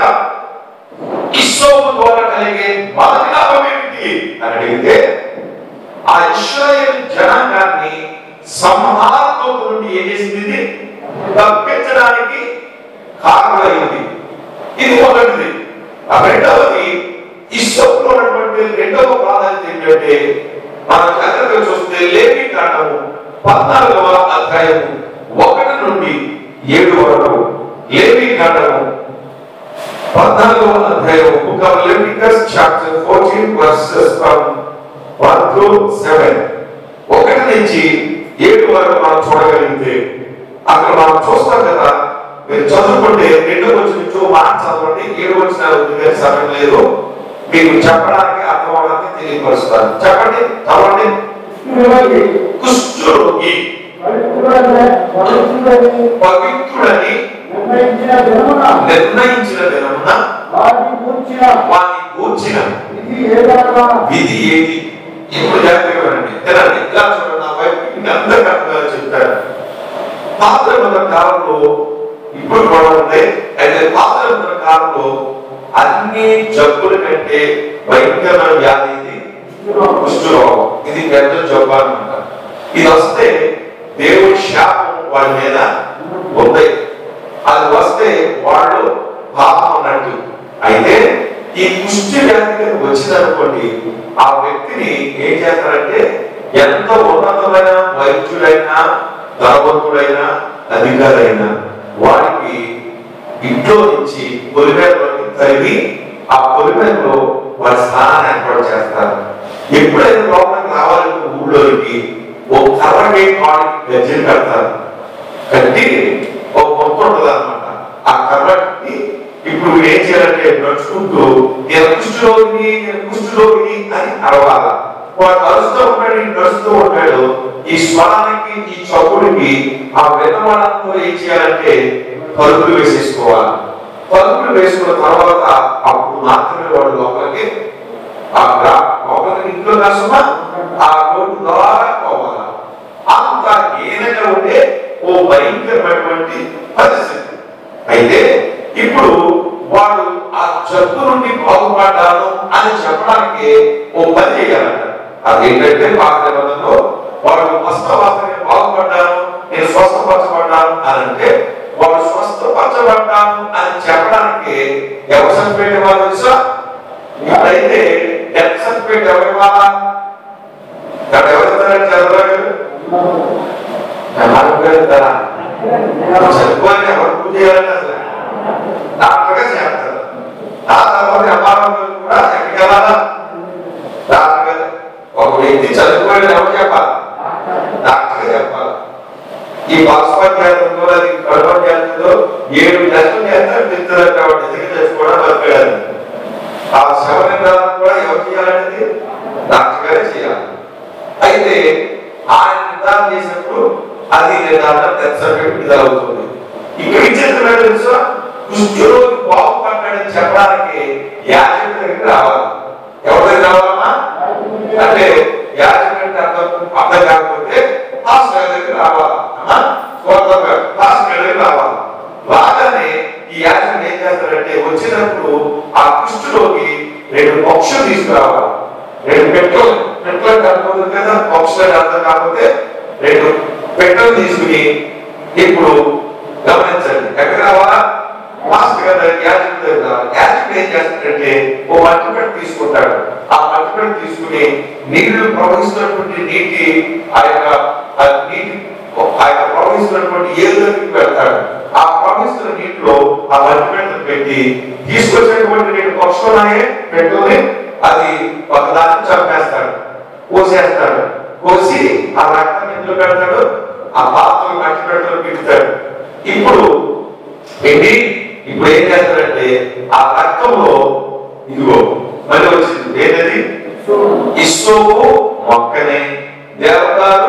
ఇస్సోపు ద్వారా కలిగే మొదటి లాభం ఏమిటి అని అడిగితే ఆ ఇస్రాయేల్ జనాంగాన్ని సంహారంతో నుండి ఏం చేసింది ఇది? తప్పించడానికి కారణమైంది ఇది మొదటిది ఆ రెండవది ఇస్సోపులో ఉన్నటువంటి రెండవ ప్రాధాన్యత ఏంటంటే మనం జాగ్రత్తగా చూస్తే లేవి కాండము పద్నాలుగవ అధ్యాయము ఒకటి నుండి ఏడు వరకు లేవి కాండము పద్నాలుగవ అధ్యాయం book of Leviticus chapter 14 verses from 1 to 7 ఒకటి నుంచి ఏడు వరకు మనం చూడగలిగితే అక్కడ మనం చూస్తాం కదా మీరు చదువుకుంటే రెండు వచ్చిన నుంచి ఓ మాట చదవండి ఏడు వచ్చిన ఉంది సమయం లేదు మీకు చెప్పడానికి అర్థం అవడానికి తెలియపరుస్తాను చెప్పండి చదవండి కుష్ఠరోగి పవిత్రుడని నిర్ణయించిన దినమున నిర్ణయించిన దినమున వారిని కూర్చిన వాని కూర్చిన ఇది ఏదనగా విధి ఏది ఇప్పుడు జాగ్రత్తగా వినండి తినండి ఇలా చూడండి నా వైపు ఇంకా అందరికీ అర్థంగా చెప్తాను పాత నిబంధన కాలంలో ఇప్పుడు కూడా ఉంది అయితే పాత నిబంధన కాలంలో అన్ని జబ్బుల కంటే భయంకరమైన వ్యాధి ఇది కుష్ఠరోగం ఇది పెద్ద జబ్బు అనమాట ఇది వస్తే దేవుడి శాపం వాళ్ళ మీద ఉంది అది వస్తే వాళ్ళు పాపం అన్నట్టు అయితే ఈ కుష్టి వ్యాధి కనుక వచ్చిందనుకోండి ఆ వ్యక్తిని ఏం చేస్తారంటే ఎంత ఉన్నతమైన వైద్యుడైనా ధనవంతుడైనా అధికారైనా వారికి ఇంట్లో నుంచి పొలిమేరలోకి తరిగి ఆ పొలిమేరలో వారి స్థానాన్ని ఏర్పాటు చేస్తారు ఎప్పుడైతే లోపలికి రావాలంటే ఊళ్ళోకి ఓ కర్రకి కాడికి గజ్జలు కడతారు కట్టి ఒక మొత్తం ఉంటుంది అనమాట ఆ కర్రకి ఇప్పుడు వీడు ఏం చేయాలంటే నడుచుకుంటూ నేను కుష్ఠరోగిని నేను కుష్ఠరోగిని అని అరవాల వాడు అరుస్తూ ఉంటాడు ఈ నడుస్తూ ఉంటాడు ఈ స్వరానికి ఈ చప్పుడికి ఆ విన్నవాళ్ళంతో ఏం చేయాలంటే పరుగులు వేసేసుకోవాలి పరుగులు వేసుకున్న తర్వాత అప్పుడు మాత్రమే వాడు లోపలికి ఆ గ్రా- లోపలికి ఇంట్లో కాసుమా ఆ రోడ్డు ద్వారా పోవాలి అంత హీనంగా ఉండే ఓ భయంకరమైనటువంటి పరిస్థితి అయితే ఇప్పుడు వాడు ఆ జబ్బు నుండి బాగుపడ్డాను అని చెప్పడానికి ఓ పని చేయాలంట అదేంటంటే పాత నిబంధనలో వాడు వస్త్రవాసన బాగుపడ్డాను నేను స్వస్థపరచబడ్డాను అని అంటే వాడు స్వస్థపరచబడ్డాను అని చెప్పడానికి ఎవరు సర్టిఫికేట్ ఇవ్వాలి తెలుసా ఇప్పుడైతే డెత్ సర్టిఫికేట్ ఎవరు ఇవ్వాలా ఇక్కడ ఎవరు ఇస్తారంటే చంద్రబాబు నాకు పేరు ఇస్తారా చనిపోయి ఎవరు పూజ చేయాలంటే అసలు డాక్టర్గా చేస్తారు ఆ తర్వాత అమ్మారావు కూడా ఎక్కడికి వెళ్ళాలా డాక్టర్ గారు ఒక వ్యక్తి చనిపోయిన ఎవరు చెప్పాలి డాక్టర్ చెప్పాలి ఈ పాస్పాధ్యాయంలో అది కడపధ్యాయంలో ఏడు టెస్టులు చేస్తారు చెప్తారు కాబట్టి నిజంగా చేసుకోవడం బతికేయాలి ఆ శవ నిర్ధారణ కూడా ఎవరు చేయాలనేది డాక్టర్ గారే చేయాలి అయితే ఆయన నిర్ధారణ చేసినప్పుడు అది నిర్ధారణ డెత్ సర్టిఫికేట్ విడుదల అవుతుంది ఇక్కడ ఇచ్చేస్తున్నా తెలుసా కుష్ఠరోగి బాగుపడ్డాడని చెప్పడానికి యాజకుడి దగ్గరికి రావాలి ఎవరి దగ్గర రావాలన్నా అంటే యాజకుడి అర్థం అర్థం కాకపోతే హాస్పిటల్ దగ్గరికి రావాలి అమ్మా స్వార్థంగా హాస్పిటల్ దగ్గరికి రావాలి రాగానే ఈ యాజకుడు ఏం చేస్తాడంటే వచ్చినప్పుడు ఆ కుష్ఠరోగి రెండు పక్షులు తీసుకురావాలి రెండు పెట్రోల్ పెట్రోల్ అర్థం కదా పక్షులు అర్థం కాకపోతే రెండు పెట్రోల్ తీసుకుని ఇప్పుడు గమనించండి ఎక్కడ రావాలా మాస్టర్ గారి దగ్గర యాజకుడి దగ్గర రావాలి యాజకుడు ఏం చేస్తాడంటే ఓ మట్టిపెట్టు తీసుకుంటాడు ఆ మట్టిపెట్టు తీసుకుని నీళ్లు ప్రవహిస్తున్నటువంటి నీటి ఆ యొక్క ఆ నీటి ఆ యొక్క ప్రవహిస్తున్నటువంటి ఏరులోకి వెళ్తాడు ఆ ప్రవహిస్తున్న నీటిలో ఆ మట్టిపెట్టు పెట్టి తీసుకొచ్చినటువంటి నీటి పక్షులున్నాయే పెట్టుకుని అది ఒక దాన్ని చంపేస్తాడు కోసేస్తాడు కోసి ఆ రక్తం ఎందులో పెడతాడు ఆ పాత్రలు మట్టి పెడతాడు పిలుతాడు ఇప్పుడు ఏంటి ఇప్పుడు ఏం చేస్తాడంటే ఆ రక్తంలో ఇదిగో మళ్ళీ వచ్చింది ఏంటది ఇస్సోపు మొక్కని దేవతాలు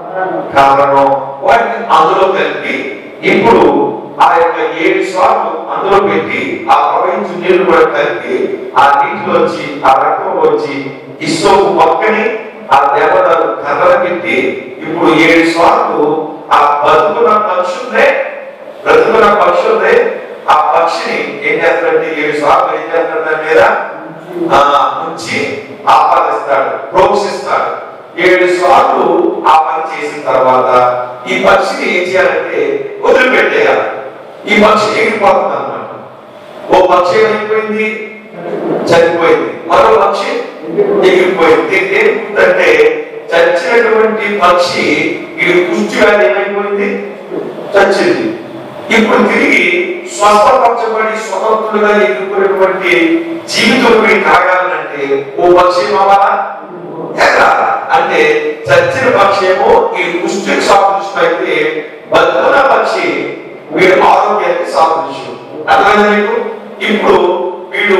కారణం వాటిని అందులో కలిపి ఇప్పుడు ఆ యొక్క ఏడు సార్లు అందులో పెట్టి ఆ ప్రవహించు నీళ్లు కూడా కలిపి ఆ నీటిలో వచ్చి ఆ రక్తంలో వచ్చి ఇసోపు మొక్కని ఆ దేవతలు కర్రలు పెట్టి ఇప్పుడు ఏడు సార్లు ఆ బతుకున్న పక్షులే బ్రతుకున్న పక్షులే ఆ పక్షిని ఏం చేస్తాడంటే ఏడు సార్లు ఏం చేస్తాడు దాని మీద ఆ, ఉంచి ఆపాదిస్తాడు ప్రోక్షిస్తాడు ఏడు సార్లు ఆ పని చేసిన తర్వాత ఈ పక్షిని ఏం చేయాలంటే వదిలిపెట్టేయాలి ఈ పక్షి ఎగిరిపోతుంది అన్నమాట ఓ పక్షి ఏమైపోయింది చనిపోయింది మరో పక్షి ఎగిరిపోయింది ఏంటంటే చచ్చినటువంటి పక్షి ఇది కుష్టి వ్యాధి ఏమైపోయింది చచ్చింది ఇప్పుడు తిరిగి స్వస్థపరచబడి స్వతంత్రులుగా ఎదుర్కొనేటువంటి జీవితం మీరు కాగాలంటే ఓ పక్షి అవ్వాలా ఎగరాలా అంటే చచ్చిన పక్షేమో ఈ కుష్టికి సాదృశ్యం అయితే బతుకున్న పక్షి వీడి ఆరోగ్యానికి సాదృశ్యం అర్థమైందా మీకు ఇప్పుడు వీడు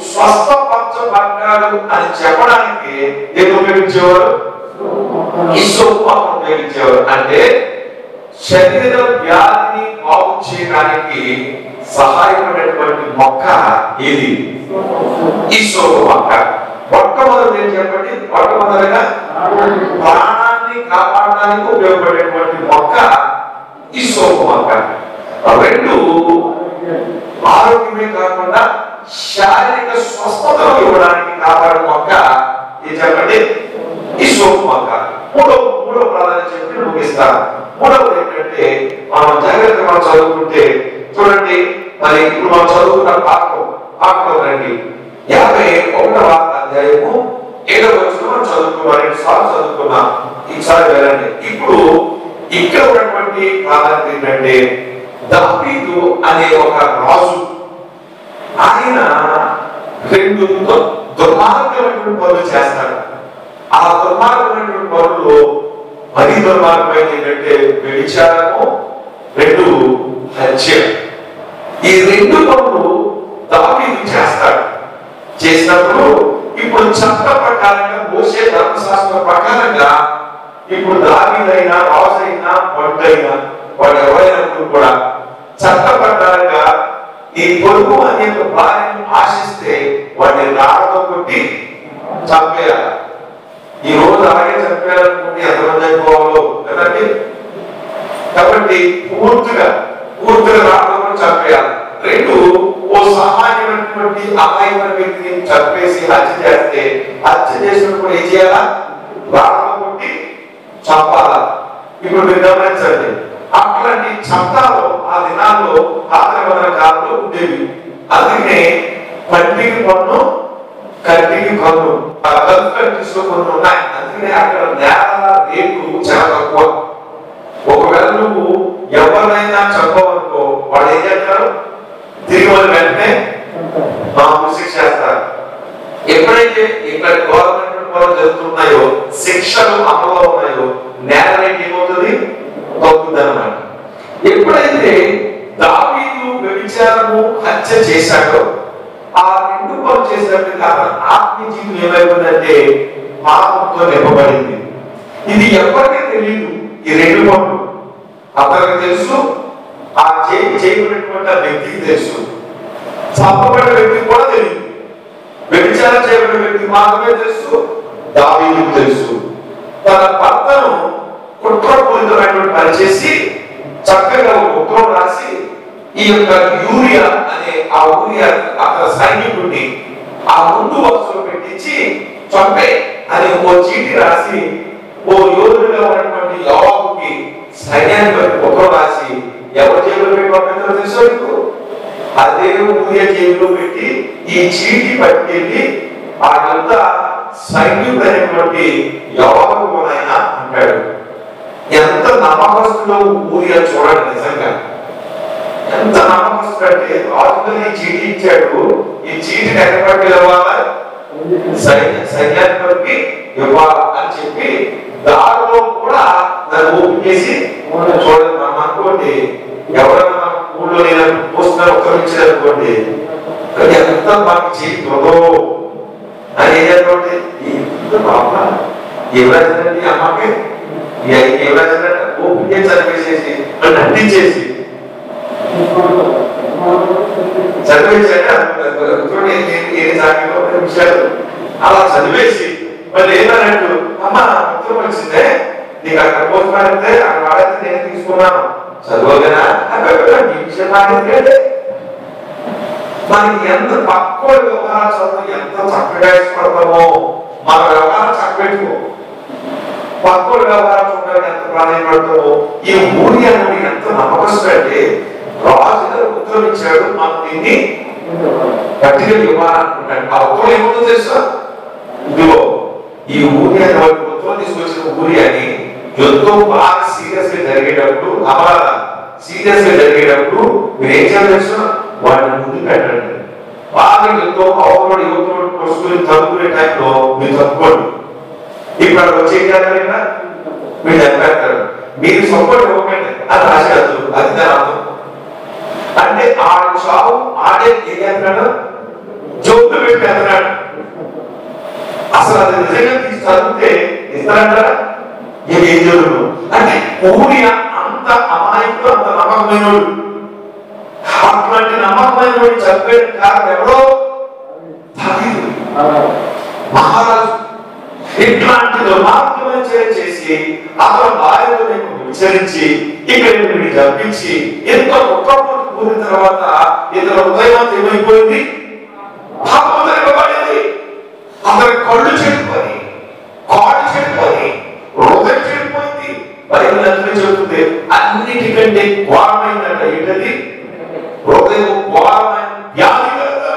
స్వస్థపరచబడ్డాడు అని చెప్పడానికి ఏదో ఉపయోగించేవారు ఈ సోపానం ఉపయోగించేవారు అంటే శరీర వ్యాధిని బాగు చేయడానికి సహాయపడేటువంటి మొక్క ఏది ఈ సోపు మొక్క మొట్టమొదటి ఏం చెప్పండి మొట్టమొదటిగా ప్రాణాన్ని కాపాడడానికి ఉపయోగపడేటువంటి మొక్క ఈ సోపు మొక్క రెండు ఆరోగ్యమే కాకుండా శారీరక స్వస్థతను ఇవ్వడానికి కాపాడే మొక్క ఏం చెప్పండి ఈ సోపు మొక్క మూడో మూడో ప్రాధాన్యత చెప్పి ముగిస్తాను మూడవది ఏంటంటే మనం జాగ్రత్తగా మనం చదువుకుంటే చూడండి మరి ఇప్పుడు మనం చదువుకున్న పాఠం పాఠం రండి యాభై ఒకటవ అధ్యాయము ఏడవ వచ్చిన మనం చదువుకున్నాం రెండు సార్లు చదువుకున్నాం ఈసారి వెళ్ళండి ఇప్పుడు ఇక్కడ ఉన్నటువంటి ప్రాధాన్యత ఏంటంటే దావీదు అనే ఒక రాజు ఆయన రెండు దు- దుర్మార్గమైనటువంటి పనులు చేస్తాడు ఆ దుర్మార్గమైనటువంటి పనులు మరీ దుర్మార్గమైనది ఏంటంటే వ్యభిచారము రెండు హత్య ఈ రెండు పనులు దావీదు చేస్తాడు చేసినప్పుడు ఇప్పుడు చట్ట ప్రకారంగా మోసే ధర్మశాస్త్రం ప్రకారంగా ఇప్పుడు దావీదైనా రాజైనా వంటైనా వాడు ఎవరైనప్పుడు కూడా చట్ట ప్రకారంగా ఈ పొరుగు అనే ఒక భార్యను ఆశిస్తే వాడిని రాళ్ళతో కొట్టి చంపేయాలి ఈ రోజు అలాగే చంపేయాలనుకుంటే ఎంతమంది అయిపోవాలో కదండి కాబట్టి పూర్తిగా పూర్తిగా రావడం చంపేయాలి రెండు ఓ సామాన్యమైనటువంటి అమాయకమైన వ్యక్తిని చంపేసి హత్య చేస్తే హత్య చేసినప్పుడు ఏం చేయాలా రాళ్ళతో కొట్టి చంపాలా ఇప్పుడు మీరు గమనించండి అట్లాంటి చట్టాలు ఆ దినాల్లో పాత్ర కాలంలో ఉండేవి అందుకనే పండికి పన్ను కంటికి కన్ను ఆ గల్ఫ్ కంట్రీస్ లో కొన్ని ఉన్నాయి అందుకనే అక్కడ నేల రేటు చాలా తక్కువ ఒకవేళ నువ్వు ఎవరినైనా చెప్పవనుకో వాళ్ళు ఏం చేస్తారు తిరిగి వాళ్ళు వెంటనే మామూలు శిక్ష చేస్తారు ఎప్పుడైతే ఇక్కడ గవర్నమెంట్ పనులు జరుగుతున్నాయో శిక్షలు అమల్లో ఉన్నాయో నేల రేట్ ఏమవుతుంది తగ్గుతుంది అనమాట ఎప్పుడైతే దావీదు వ్యభిచారము హత్య చేశాడో ఆ రెండు పనులు చేసినప్పుడు అతని ఆత్మ జీవితం ఏమైపోయిందంటే పాపంతో నింపబడింది ఇది ఎవరికీ తెలియదు ఈ రెండు పనులు అతనికి తెలుసు ఆ చేయి చేయబడినటువంటి ఆ వ్యక్తికి తెలుసు చంపబడిన వ్యక్తికి కూడా తెలియదు వ్యభిచారం చేయబడిన వ్యక్తికి మాత్రమే తెలుసు దావీదుకు తెలుసు తన భర్తను కుట్రపూరితమైనటువంటి పని చేసి చక్కగా ఒక ఉత్తరం రాసి ఈ యొక్క యూరియా అనే ఆ ఊరియా అతని సైనికుడిని ఆ ముందు వరుసలో పెట్టించి చంపే అని ఓ చీటి రాసి ఓ యోధుడిగా ఉన్నటువంటి యోవాబుకి సైన్యానికి ఉత్తరం రాసి ఎవరి జేబులో పెట్టి పంపించారో తెలుసో నీకు అదే ఊరియ జేబులో పెట్టి ఈ చీటి పట్టుకెళ్ళి ఆడంతా సైన్యుడైనటువంటి యోవాబు ఆయన అంటాడు ఎంత నమ్మకస్తులో ఊరియా చూడండి నిజంగా ఎంత నమ్మకస్తుడు అంటే రాజుగారు ఈ చీటి ఇచ్చాడు ఈ చీటిని ఎక్కడ పిలవాలా సైన్య సైన్యాధిపతికి ఇవ్వాలి అని చెప్పి దారిలో కూడా దాన్ని ఓపెన్ చేసి చూడండి మనం అనుకోండి ఎవరైనా మన ఊళ్ళో నేను పోస్తున్నా ఉత్తరం అనుకోండి ఎంత మాకు చేతుందో అని ఏం చెప్పండి బాబా ఏం రాసిందండి ఈ అమ్మకి ఏ- ఏం రాసిందంటే ఓపెన్ చేసి చదివేసేసి నన్ను అంటించేసి చదివేసాక చూడండి ఏది సాగిలో విషయాలు అలా చదివేసి మరి ఏమన్నట్టు అమ్మ ఉత్తరం వచ్చిందే నీకు అక్కడ పోస్ట్ మారితే అక్కడ వాడైతే నేను తీసుకున్నాను చదవగనా నీ విషయం మారింది మనకి ఎంత తక్కువ వ్యవహారం చదువు ఎంత చక్కగా ఇష్టపడతామో మన వ్యవహారం చక్కబెట్టుకో పక్కల వ్యవహారం చూడడానికి ఎంత ప్రాధాన్యపడతామో ఈ మూడి అనేది ఎంత నమ్మకస్తుడు అంటే రాజు గారు ఉత్తరం ఇచ్చాడు మనం దీన్ని గట్టిగా ఇవ్వాలనుకుంటాడు ఆ ఉత్తరం ఏముందో తెలుసా ఇదిగో ఈ ఊరి అని వాడి ఉత్తరం తీసుకొచ్చిన ఊరి అని యుద్ధం బాగా సీరియస్ గా జరిగేటప్పుడు అమరాల సీరియస్ గా జరిగేటప్పుడు మీరు ఏం చేయాలి తెలుసా వాడిని ముందు పెట్టండి బాగా యుద్ధం అవతల యువతలు పరుచుకుని తప్పుకునే టైంలో మీరు తప్పుకోండి ఇప్పుడు అక్కడ వచ్చి ఏం చేయాలి ఇక్కడ? మీరు చెప్పేస్తారు మీరు సపోర్ట్ ఇవ్వకండి అది రాసేది అది దాని అర్థం అంటే ఆడు చావు ఆడే ఏం చేస్తున్నాడు జోక్లు పెట్టి వెళ్తున్నాడు అసలు అది నిజంగా తీసి చదివితే ఇస్తారంటారా ఏం ఏం జరుగును అంటే ఊరి అంత అమాయకుడు అంత నమ్మకమైనడు అటువంటి నమ్మకమైన చెప్పే కారణం ఎవరో దావీదు. మహారాజు ఇట్లాంటి దుర్మార్గమైన చర్య చేసి అతను భార్యతో నేను విచారించి ఇక్కడ వీడిని చంపించి ఎంత కుట్రపోటు కూడిన తర్వాత ఇతను హృదయం ఏమైపోయింది పాపం జరగబడింది అతని కళ్ళు చెడిపోయి కాళ్ళు చెడిపోయి హృదయం చెడిపోయింది బైబిల్ అందులో చెబుతుంది అన్నిటికంటే ఘోరమైందంట ఏంటది హృదయం ఘోరమైన వ్యాధి కలదా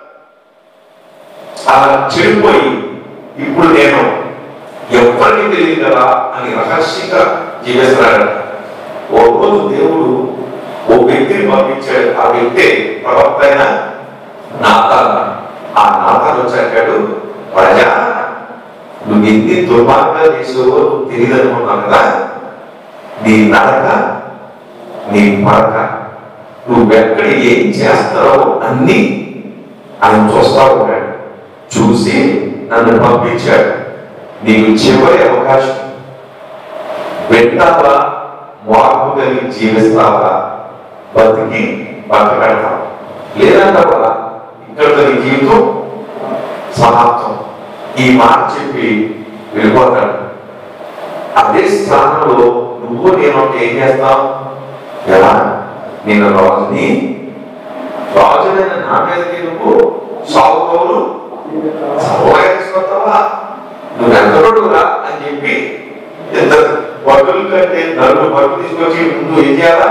అలా చెడిపోయి ఇప్పుడు నేను ఎవరికి తెలియదు కదా అని రహస్యంగా జీవిస్తున్నాడు ఓ రోజు దేవుడు ఓ వ్యక్తిని పంపించాడు ఆ వ్యక్తి ప్రవక్త అయిన నాతాన్ ఆ నాతాన్ వచ్చాడు ప్రజా నువ్వు ఎన్ని దుర్మార్గాలు చేసావో నువ్వు తెలియదు అనుకున్నావు కదా నీ నడక నీ పడక నువ్వెక్కడ ఏం చేస్తావో అన్ని ఆయన చూస్తా ఉన్నాడు చూసి నన్ను పంపించాడు నీకు చివరి అవకాశం వింటావా మార్పు కలిగి జీవిస్తావా బతికి బతకడతావా లేదంటావా ఇక్కడ నీ జీవితం సమాప్తం ఈ మాట చెప్పి వెళ్ళిపోతాడు అదే స్థానంలో నువ్వు నేను ఉంటే ఏం చేస్తావు ఎలా నేను రాజుని రాజునైన నా మీదకి నువ్వు సాగుకోరు తీసుకొస్తావా నువ్వు ఎంతడురా అని చెప్పి ఇద్దరు బట్టలు కంటే నలుగురు బట్టలు తీసుకొచ్చి ముందు ఏం చేయాలా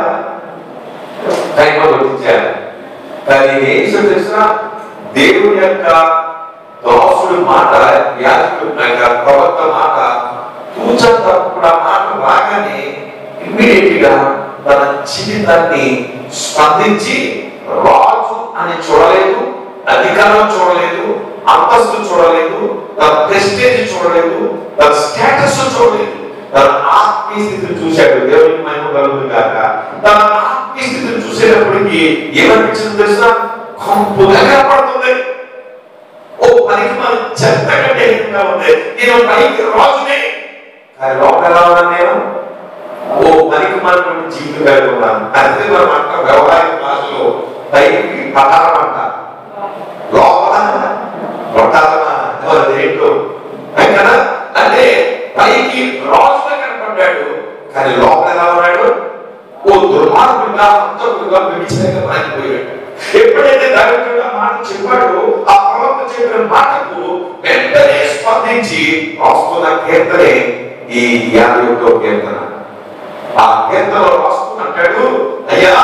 టైంలో కొట్టించాలి కానీ నేను ఏం చేసిన దేవుని యొక్క దాసుడు మాట యాజకుడు యొక్క ప్రవక్త మాట తూచా తప్పకుండా మాట రాగానే ఇమ్మీడియట్ గా తన జీవితాన్ని స్పందించి రాజు అని చూడలేదు అధికారం చూడలేదు అంతస్తు చూడలేదు తన ప్రెస్టేజ్ చూడలేదు తన స్టేటస్ చూడలేదు తన ఆత్మీయ స్థితిని చూశాడు దేవునికి మహిమ కలుగుతుంది కాక తన ఆత్మీయ స్థితిని చూసేటప్పటికి ఏమనిపించింది తెలుసా కంపుగా కనపడుతుంది ఓ పనికి మనం చెత్త కంటే ఉంది నేను పైకి రాజునే కానీ లోపల ఎలా ఉన్నాను నేను ఓ పనికి మనటువంటి జీవితం కలిగి ఉన్నాను అందుకే మనం అంట వ్యవహారిక భాషలో పైకి పటారం అంట లోపల కొట్టాలమా ఏంటో కదా అంటే పైకి రాజుగా కనపడ్డాడు కానీ లోపల ఎలా ఉన్నాడు ఓ దుర్మార్గుడుగా అంతకుడుగా విడిచినగా మారిపోయాడు ఎప్పుడైతే దైవజనుడు ఆ మాట చెప్పాడో ఆ ప్రవక్త చెప్పిన మాటకు వెంటనే స్పందించి రాస్తున్న కీర్తనే ఈ యాభై ఒకటో కీర్తన ఆ కీర్తనలో రాస్తూ అంటాడు అయ్యా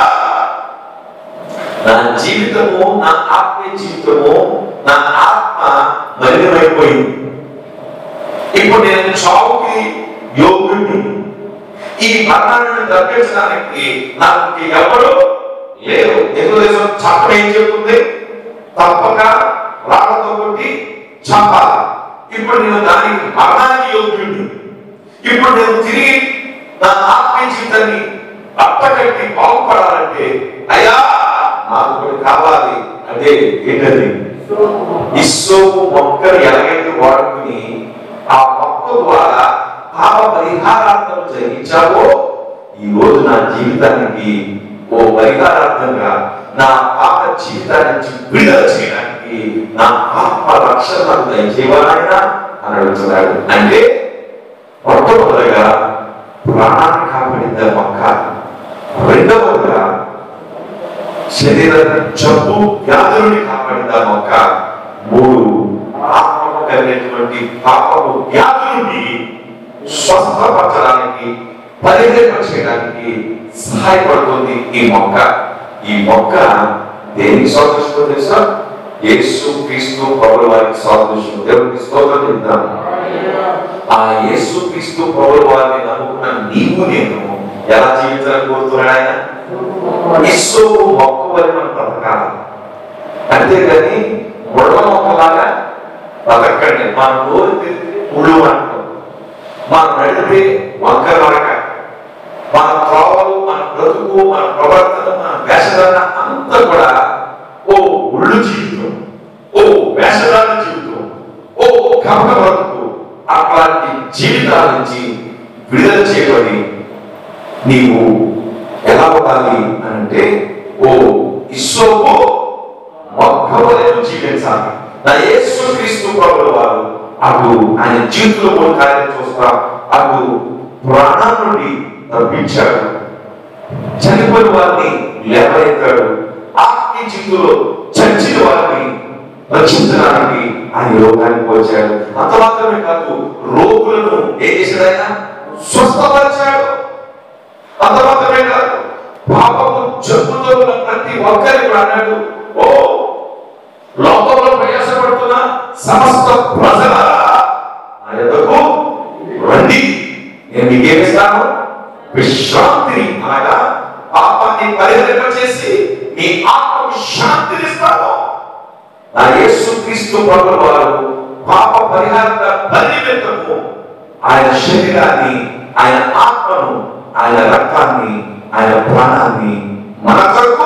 నా జీవితము నా ఆత్మీయ జీవితము నా ఆత్మ మలినమైపోయింది ఇప్పుడు నేను చావుకి యోగ్యుడిని ఈ మరణాన్ని తప్పించడానికి నాకు ఎవరు లేరు తెలుగుదేశం చట్టం ఏం చెప్తుంది తప్పక రాళ్లతో కొట్టి చంపాలి ఇప్పుడు నేను దానికి మరణానికి యోగ్యుడిని ఇప్పుడు నేను తిరిగి నా ఆత్మీయ జీవితాన్ని అట్టకట్టి బాగుపడాలంటే అయ్యా నాకు ఒకటి కావాలి అంటే ఏంటది ఇస్సోపు మొక్కను ఎలాగైతే వాడుకుని ఆ మొక్క ద్వారా పాప పరిహారార్థం జరిగించావో ఈ రోజు నా జీవితానికి ఓ పరిహారార్థంగా నా పాప జీవితాన్ని నుంచి విడుదల చేయడానికి నా ఆత్మ రక్షణ నాకు దయచేవాలైనా అని అడుగుతున్నాడు అంటే మొట్టమొదటిగా ప్రాణాన్ని కాపాడింది ఆ మొక్క రెండవదిగా శరీర జబ్బు వ్యాధులని కాపాడింది ఆ మొక్క మూడు ఆత్మకు కలిగినటువంటి పాపము వ్యాధులని స్వస్థపరచడానికి పరిహరింప చేయడానికి సహాయపడుతుంది ఈ మొక్క ఈ మొక్క దేనికి సదృశ్యం తెలుసా యేసు క్రీస్తు పౌరుల వారికి సదృశ్యం దేవునికి స్తోత్రం చెప్తాను ఆ యేసు క్రీస్తు పౌరుల వారిని నమ్ముకున్న నీవు నేను ఎలా జీవించాలని కోరుతున్నాడు ఆయన ఇస్సు మొక్క వల్ల మనం బ్రతకాలి అంతేగాని ముళ్ళ మొక్కలాగా బతకండి మన నోరు తిరిగి ముళ్ళు అంటాం మనం నడిపే వంకర నడక మన త్రోవలు మన బ్రతుకు మన ప్రవర్తన మన వేషధారణ అంతా కూడా ఓ ఉళ్ళు జీవితం ఓ వేషధారణ జీవితం ఓ కపట బ్రతుకు అట్లాంటి జీవితాల నుంచి విడుదల చేయబడి నీవు ఎలా ఉండాలి అని అంటే ఓ ఇస్సోపు మొక్కవలను జీవించాలి నా యేసు క్రీస్తు ప్రభుల వారు అటు ఆయన జీవితంలో మూడు కార్యం చూస్తా అటు ప్రాణం నుండి తప్పించాడు చనిపోయిన వారిని లేవనెత్తాడు ఆత్మీయ జీవితంలో చచ్చిన వారిని రక్షించడానికి ఆయన లోకానికి వచ్చాడు అంత మాత్రమే కాదు రోగులను ఏం చేశాడు ఆయన స్వస్థపరిచాడు అంత మాత్రమే కాదు పాపము జబ్బుతో ఉన్న ప్రతి ఒక్కరికి కూడా అన్నాడు ఓ లోకంలో ప్రయాసపడుతున్న సమస్త ప్రజల నా యొద్దకు రండి నేను మీకు ఏమిస్తాను విశ్రాంతిని అనగా పాపాన్ని పరిహరింప చేసి మీ ఆత్మకు శాంతిని ఇస్తాను నా యేసు క్రీస్తు ప్రభుల వారు పాప పరిహార పరినిమిత్తము ఆయన శరీరాన్ని ఆయన ఆత్మను ఆయన రక్తాన్ని ఆయన ప్రాణాన్ని మన కొరకు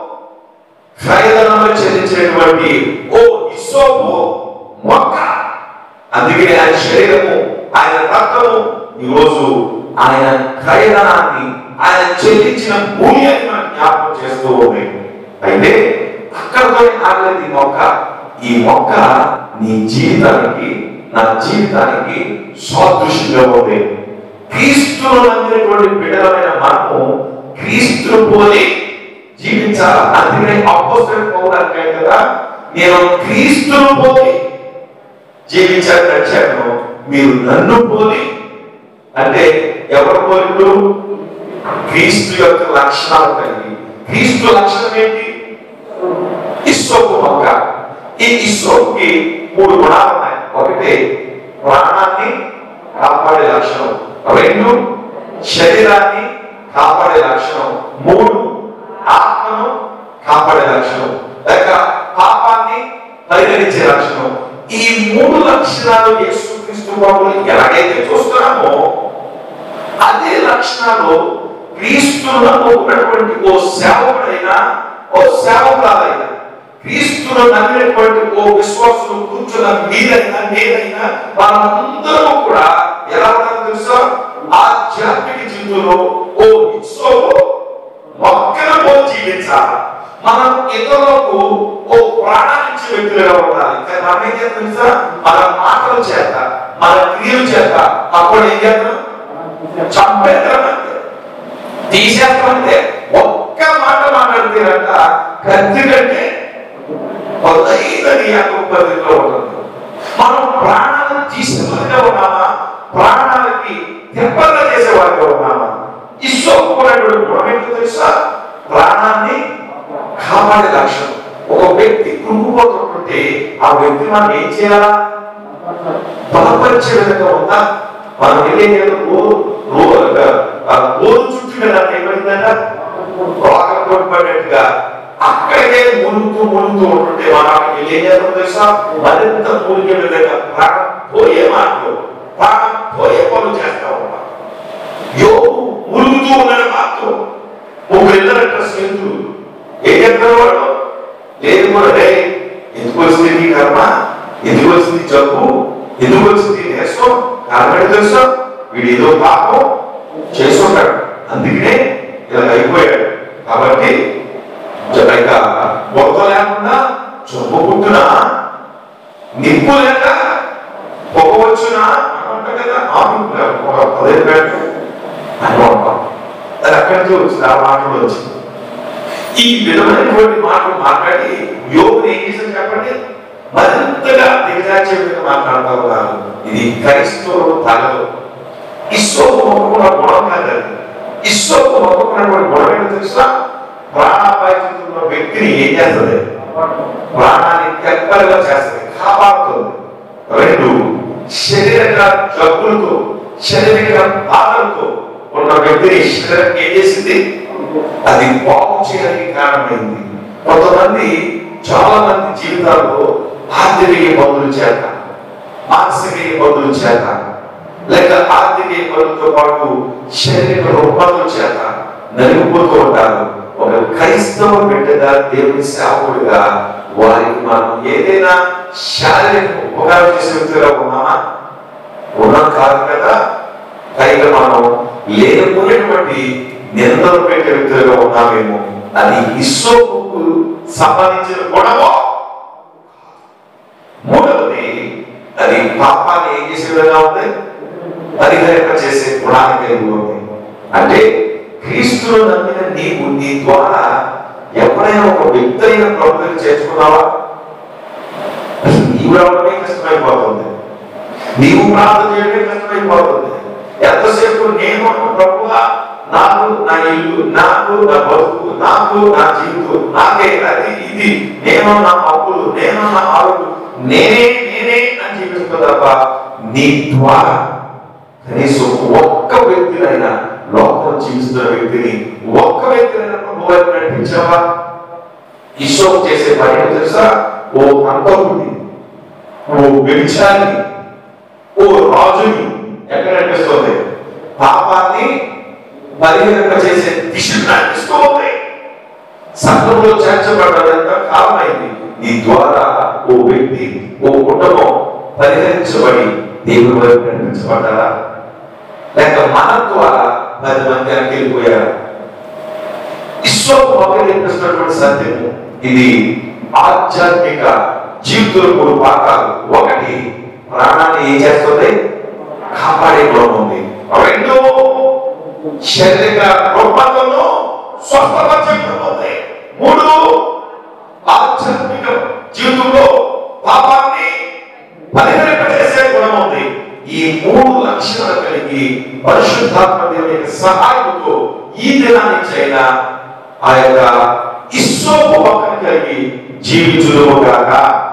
క్రయధనంలో చెల్లించినటువంటి ఓ ఇసోపు మొక్క అందుకే ఆయన శరీరము ఆయన రక్తము ఈరోజు ఆయన క్రయధనాన్ని ఆయన చెల్లించిన మూల్యాన్ని మనం జ్ఞాపకం చేస్తూ ఉంది అయితే అక్కడతో ఆగలేదు ఈ మొక్క ఈ మొక్క నీ జీవితానికి నా జీవితానికి సాదృశ్యంగా ఉంది క్రీస్తును నమ్మినటువంటి బిడ్డలమైన మనము క్రీస్తును పోలి జీవించాలి అందుకనే అపోజిట్ పౌరు అంటాడు కదా నేను క్రీస్తును పోలి జీవించాలని నడిచాను మీరు నన్ను పోలి అంటే ఎవరు పోలిప్పుడు క్రీస్తు యొక్క లక్షణాలు కలిగి క్రీస్తు లక్షణం ఏంటి ఇస్సోపు మొక్క ఈ ఇస్సోపుకి మూడు గుణాలు ఉన్నాయి ఒకటి ప్రాణాన్ని కాపాడే లక్షణం రెండు శరీరాన్ని కాపాడే లక్షణం మూడు ఆత్మను కాపాడే లక్షణం లేక పాపాన్ని పరిగణించే లక్షణం ఈ మూడు లక్షణాలు యేసుక్రీస్తు ప్రభువులు ఎలాగైతే చూస్తున్నామో అదే లక్షణాలు క్రీస్తులో ఉన్నటువంటి ఓ సేవకుడైనా ఓ సేవకురాలైనా క్రీస్తులో నమ్మినటువంటి ఓ విశ్వాసులు కూర్చున్న మీరైనా నేనైనా మనమందరూ కూడా ఎలా ఉన్నారో తెలుసా ఆధ్యాత్మిక జీవితంలో ఓ ఇత్సోలో మొక్కను పోలి జీవించాలి మనం ఇతరులకు ఓ ప్రాణాన్నిచ్చే వ్యక్తులుగా ఉండాలి కానీ మనం ఏం చేస్తాం తెలుసా మన మాటల చేత మన క్రియల చేత అప్పుడు ఏం చేస్తాం చంపేద్దామంటే తీసేస్తామంటే ఒక్క మాట మాట్లాడితేనంట కత్తి కంటే పదైదని పద్ధతిలో ఉంటుంది మనం ప్రాణాలను తీసుకునే ఉన్నామా ప్రాణాలకి తెప్పగా చేసేవారిగా ఉన్నామా ఇష్టమైనటువంటి గుణం ఏంటో తెలుసా ప్రాణాన్ని కాపాడే లక్షణం ఒక వ్యక్తి కృంగిపోతుంటే ఆ వ్యక్తి మనం ఏం చేయాలా బలపరిచే విధంగా ఉందా మనం వెళ్ళేది రోజు చుట్టూ కదా ఏమైందంట రోగం కొట్టుపడినట్టుగా అక్కడికే మునుగుతూ మునుగుతూ ఉంటుంటే మనం అక్కడికి ఏం చేస్తాం తెలుసా మరింత మునిగే విధంగా ప్రాణం పోయే మాటలు ప్రాణం పోయే పనులు చేస్తా ఉంటాం యోగు మునుగుతూ ఉన్నాడు మాత్రం ముగ్గురు వెళ్ళారంట స్నేహితులు ఏం చెప్తారు వాడు లేదు కూడా రే ఎందుకు వచ్చింది నీ కర్మ ఎందుకు వచ్చింది జబ్బు ఎందుకు వచ్చింది నేసం కారణం ఏంటో తెలుసా వీడు ఏదో పాపం చేసుకుంటాడు అందుకనే ఇలా అయిపోయాడు కాబట్టి ఇక మొత్త లేకుండా జబ్బు పుట్టున నిప్పు లేక పొగ వచ్చునా అని అంటాం కదా ఆ పదే పెట్టు అని అంటాం అది అక్కడి నుంచి వచ్చింది ఆ మాటలు వచ్చింది ఈ విధమైనటువంటి మాటలు మాట్లాడి యోగుని ఏం చేశారు చెప్పండి మరింతగా దిగజార్చే విధంగా మాట్లాడుతూ ఉన్నారు ఇది క్రైస్తవులు తగదు ఇస్సోకు మొక్కుకున్న గుణం కాదు అది. ఇస్సోకు మొక్కుకున్నటువంటి గుణం ఏంటో తెలుసా ప్రాణాపాయిస్తున్న వ్యక్తిని ఏం చేస్తుంది ప్రాణాన్ని తెప్పలుగా చేస్తుంది కాపాడుతుంది రెండు శరీరక జబ్బులతో శరీరక బాధలతో ఉన్న వ్యక్తిని శరీరం ఏం చేసింది అది బాగు చేయడానికి కారణమైంది కొంతమంది చాలా మంది జీవితాల్లో ఆర్థిక ఇబ్బందుల చేత మానసిక ఇబ్బందుల చేత లేక ఆర్థిక ఇబ్బందులతో పాటు శారీరక రుగ్మతల చేత నలిగిపోతూ ఉంటారు ఒక క్రైస్తవ బిడ్డగా దేవుని సేవకుడిగా వారికి మనం ఏదైనా శారీరక ఉపకారం చేసే వ్యక్తిగా ఉన్నామా ఉన్నాం కాదు కదా పైగా మనం లేకపోయినటువంటి నిందలు పెట్టే వ్యక్తులుగా ఉన్నామేమో అది ఇస్సోకు సంబంధించిన గుణమో మూడవది అది పాపాన్ని ఏం చేసే విధంగా ఉంది పరిహరింప చేసే గుణాన్ని కలిగి ఉంది అంటే క్రీస్తులో నమ్మిన నీవు నీ ద్వారా ఎవరైనా ఒక వ్యక్తి అయిన ప్రభుత్వం చేర్చుకున్నావా అసలు నీవు రావడమే కష్టమైపోతుంది నీవు ప్రార్థన చేయడమే కష్టమైపోతుంది ఎంతసేపు నేను ప్రభువా నాకు నా ఇల్లు నాకు నా బతుకు నాకు నా జీవితం నాకే అది ఇది నేను నా అప్పులు నేను నా ఆరోగ్యం నేనే నేనే అని జీవిస్తున్నా తప్ప నీ ద్వారా కనీసం ఒక్క వ్యక్తినైనా లోకం జీవిస్తున్న వ్యక్తిని ఒక్క వ్యక్తినైనా ప్రభు వైపు నడిపించావా ఈశ్వరు చేసే పని ఏంటో తెలుసా ఓ అంతకుడి ఓ వ్యభిచారి ఓ రాజుని ఎక్కడ నడిపిస్తుంది పాపాన్ని పరిహరింప చేసే దిశను నడిపిస్తూ ఉంది సంఘంలో చేర్చబడ్డంత కాలమైంది నీ ద్వారా ఓ వ్యక్తి ఓ కుటుంబం పరిహరించబడి దేవుని వైపు నడిపించబడ్డారా లేక మన ద్వారా పది మంది వెనక్కి వెళ్ళిపోయారా విశ్వకు మొదలు చెప్పిస్తున్నటువంటి సత్యము ఇది ఆధ్యాత్మిక జీవితంలో మూడు భాగాలు ఒకటి ప్రాణాన్ని ఏం చేస్తుంది కాపాడే గుణం ఉంది రెండు శారీరక రుగ్మతలను స్వస్థపరిచే గుణం ఉంది మూడు ఆధ్యాత్మిక జీవితంలో పాపాన్ని పరిహరింపజేసే గుణం ఉంది ఈ మూడు లక్షణాలు కలిగి పరిశుద్ధాత్మ దేవుని యొక్క సహాయంతో ఈ దినానికి అయినా ఆ యొక్క ఇస్సోపు పక్కన కలిగి జీవించుదుము గాక